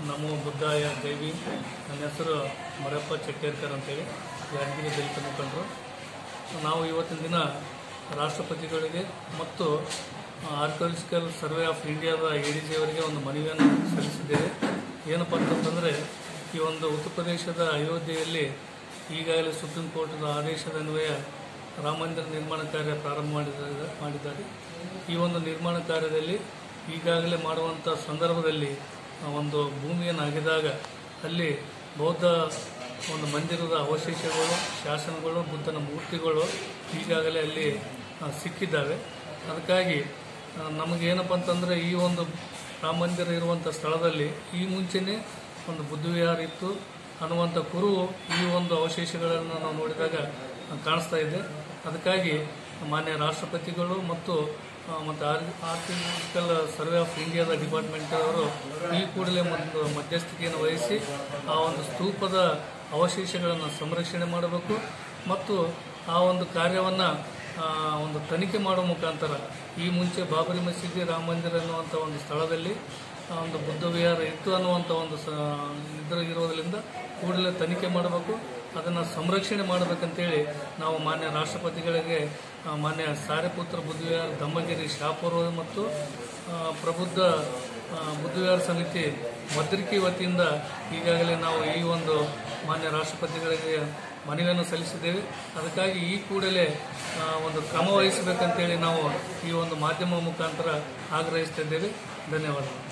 ನಮೋ ಬುದ್ಧಾಯ ದೇವಿ ನನ್ನ ಹೆಸರು ಮರಪ್ಪ ಚಕ್ಕೇರ್ಕರ್ ಅಂತೇಳಿ ಯಾದಗಿರಿ ದಲಿತ ಮುಖಂಡರು ನಾವು ಇವತ್ತಿನ ದಿನ ರಾಷ್ಟ್ರಪತಿಗಳಿಗೆ ಮತ್ತು ಆರ್ಕಿಯಾಲಜಿಕಲ್ ಸರ್ವೆ ಆಫ್ ಇಂಡಿಯಾದ ಎ ಡಿ ಜಿ ಅವರಿಗೆ ಒಂದು ಮನವಿಯನ್ನು ಸಲ್ಲಿಸಿದ್ದೇವೆ ಏನಪ್ಪ ಅಂತಂದರೆ ಈ ಒಂದು ಉತ್ತರ ಪ್ರದೇಶದ ಅಯೋಧ್ಯೆಯಲ್ಲಿ ಈಗಾಗಲೇ ಸುಪ್ರೀಂ ಕೋರ್ಟ್ನ ಆದೇಶದ ಅನ್ವಯ ರಾಮ ಮಂದಿರ ನಿರ್ಮಾಣ ಕಾರ್ಯ ಪ್ರಾರಂಭ ಮಾಡಿದ್ದಾರೆ ಮಾಡಿದ್ದಾರೆ ಈ ಒಂದು ನಿರ್ಮಾಣ ಕಾರ್ಯದಲ್ಲಿ ಈಗಾಗಲೇ ಮಾಡುವಂಥ ಸಂದರ್ಭದಲ್ಲಿ ಆ ಒಂದು ಭೂಮಿಯನ್ನು ಅಗೆದಾಗ ಅಲ್ಲಿ ಬೌದ್ಧ ಒಂದು ಮಂದಿರದ ಅವಶೇಷಗಳು ಶಾಸನಗಳು ಬುದ್ಧನ ಮೂರ್ತಿಗಳು ಈಗಾಗಲೇ ಅಲ್ಲಿ ಆ, ಸಿಕ್ಕಿದ್ದಾವೆ ಅದಕ್ಕಾಗಿ ಆ, ನಮಗೇನಪ್ಪ ಅಂತಂದರೆ ಈ ಒಂದು ರಾಮ ಮಂದಿರ ಇರುವಂಥ ಸ್ಥಳದಲ್ಲಿ ಈ ಮುಂಚೆನೇ ಒಂದು ಬುದ್ಧ ವಿಹಾರ ಇತ್ತು ಅನ್ನುವಂಥ ಕುರುಹು ಈ ಒಂದು ಅವಶೇಷಗಳನ್ನು ನಾವು ನೋಡಿದಾಗ ಆ, ಕಾಣಿಸ್ತಾ ಇದೆ ಅದಕ್ಕಾಗಿ ಮಾನ್ಯ ರಾಷ್ಟ್ರಪತಿಗಳು ಮತ್ತು ಆ, ಮತ್ತು ಆರ್ಕಿಯಾಲಜಿಕಲ್ ಸರ್ವೆ ಆಫ್ ಇಂಡಿಯಾದ ಡಿಪಾರ್ಟ್ಮೆಂಟ್ ಅವರು ಈ ಕೂಡಲೇ ಒಂದು ಮಧ್ಯಸ್ಥಿಕೆಯನ್ನು ವಹಿಸಿ ಆ ಒಂದು ಸ್ತೂಪದ ಅವಶೇಷಗಳನ್ನು ಸಂರಕ್ಷಣೆ ಮಾಡಬೇಕು ಮತ್ತು ಆ ಒಂದು ಕಾರ್ಯವನ್ನು ಒಂದು ತನಿಖೆ ಮಾಡುವ ಮುಖಾಂತರ ಈ ಮುಂಚೆ ಬಾಬರಿ ಮಸೀದಿ ರಾಮ ಮಂದಿರ ಅನ್ನುವಂಥ ಒಂದು ಸ್ಥಳದಲ್ಲಿ ಆ ಒಂದು ಬುದ್ಧ ವಿಹಾರ ಇತ್ತು ಅನ್ನುವಂಥ ಒಂದು ಸ ಇದ್ರ ಇರೋದ್ರಿಂದ ಕೂಡಲೇ ತನಿಖೆ ಮಾಡಬೇಕು ಅದನ್ನು ಸಂರಕ್ಷಣೆ ಮಾಡಬೇಕಂತೇಳಿ ನಾವು ಮಾನ್ಯ ರಾಷ್ಟ್ರಪತಿಗಳಿಗೆ ಆ, ಮಾನ್ಯ ಸಾರೆಪುತ್ರ ಬುದ್ಧ ವಿಹಾರ ದಮ್ಮಗಿರಿ ಶಾಪುರ ಮತ್ತು ಆ, ಪ್ರಬುದ್ಧ ಆ, ಬುದ್ಧ ವಿಹಾರ ಸಮಿತಿ ಮದ್ರಿಕಿ ವತಿಯಿಂದ ಈಗಾಗಲೇ ನಾವು ಈ ಒಂದು ಮಾನ್ಯ ರಾಷ್ಟ್ರಪತಿಗಳಿಗೆ ಮನವಿಯನ್ನು ಸಲ್ಲಿಸಿದ್ದೇವೆ ಅದಕ್ಕಾಗಿ ಈ ಕೂಡಲೇ ಆ, ಒಂದು ಕ್ರಮ ವಹಿಸಬೇಕಂತೇಳಿ ನಾವು ಈ ಒಂದು ಮಾಧ್ಯಮ ಮುಖಾಂತರ ಆಗ್ರಹಿಸ್ತಿದ್ದೇವೆ ಧನ್ಯವಾದಗಳು